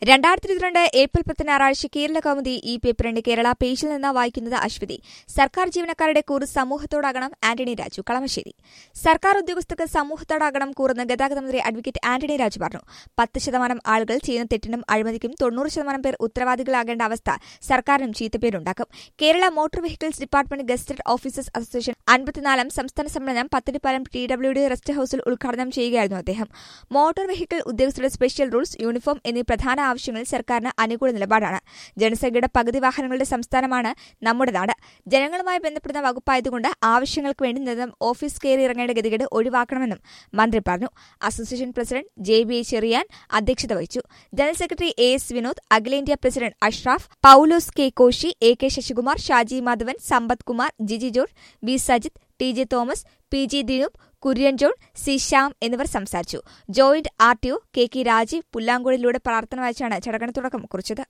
രണ്ടായിരത്തി ഇരുപത്തിരണ്ട് ഏപ്രിൽ പത്ത് ഞായറാഴ്ച കേരള കൗമുദി ഈ പേപ്പറിന്റെ കേരള പേജിൽ നിന്ന് വായിക്കുന്നത് അശ്വതി സർക്കാർ ജീവനക്കാരുടെ കൂറ് സമൂഹത്തോടാകണം ആന്റണി രാജു കളമശ്ശേരി സർക്കാർ ഉദ്യോഗസ്ഥർക്ക് സമൂഹത്തോടാകണം കൂറെന്ന് ഗതാഗത മന്ത്രി അഡ്വക്കേറ്റ് ആന്റണി രാജു പറഞ്ഞു പത്ത് ശതമാനം ആളുകൾ ചെയ്യുന്ന തെറ്റിനും അഴിമതിക്കും തൊണ്ണൂറ് ശതമാനം പേർ ഉത്തരവാദികളാകേണ്ട അവസ്ഥ സർക്കാരിനും ചീത്തപ്പേരുണ്ടാക്കും Kerala motor vehicles department gazetted officers association അൻപത്തിനാലാം സംസ്ഥാന സമ്മേളനം Pathirippalam T W D rest ഹൌസിൽ ഉദ്ഘാടനം ചെയ്യുകയായിരുന്നു അദ്ദേഹം മോട്ടോർ വെഹിക്കിൾ ഉദ്യോഗസ്ഥരുടെ സ്പെഷ്യൽ റൂൾസ് യൂണിഫോം എന്നീ പ്രധാന ആവശ്യങ്ങളിൽ സർക്കാരിന് അനുകൂല നിലപാടാണ് ജനസംഖ്യയുടെ പകുതി വാഹനങ്ങളുടെ സംസ്ഥാനമാണ് നമ്മുടെ നാട് ജനങ്ങളുമായി ബന്ധപ്പെടുന്ന വകുപ്പായതുകൊണ്ട് ആവശ്യങ്ങൾക്ക് വേണ്ടി നിരന്തരം ഓഫീസ് കയറി ഇറങ്ങേണ്ട ഗതികേട് ഒഴിവാക്കണമെന്നും മന്ത്രി പറഞ്ഞു association president J B Cherian അധ്യക്ഷത വഹിച്ചു general secretary A S Vinod അഖിലേന്ത്യാ president Ashraf Paulose K Koshy A K Sasikumar Shaji Madhavan Sampath Kumar Giji George B Sajith T J Thomas P G Dinoop Kurian John C Shyam എന്നിവർ സംസാരിച്ചു joint R T O K K Rajeev പുല്ലാങ്കുഴലിലൂടെ പ്രാർത്ഥന വായിച്ചാണ് ചടങ്ങിന് തുടക്കം കുറിച്ചത്